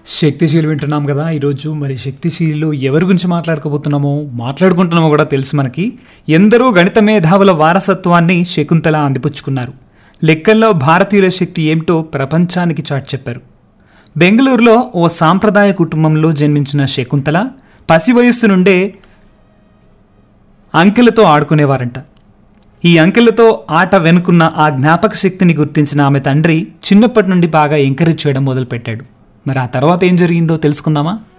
శక్తిశీలి వింటున్నాం కదా ఈరోజు మరి శక్తిశీలిలో ఎవరి గురించి మాట్లాడుకోబోతున్నామో మాట్లాడుకుంటున్నామో కూడా తెలుసు మనకి ఎందరో గణిత మేధావుల వారసత్వాన్ని శకుంతల అందిపుచ్చుకున్నారు లెక్కల్లో భారతీయుల శక్తి ఏమిటో ప్రపంచానికి చాటి చెప్పారు బెంగళూరులో ఓ సాంప్రదాయ కుటుంబంలో జన్మించిన శకుంతల పసి వయస్సు నుండే అంకెలతో ఆడుకునేవారంట ఈ అంకెలతో ఆట వెనుకున్న ఆ జ్ఞాపక శక్తిని గుర్తించిన ఆమె తండ్రి చిన్నప్పటి నుండి బాగా ఎంకరేజ్ చేయడం మొదలుపెట్టాడు మరి ఆ తర్వాత ఏం జరిగిందో తెలుసుకుందామా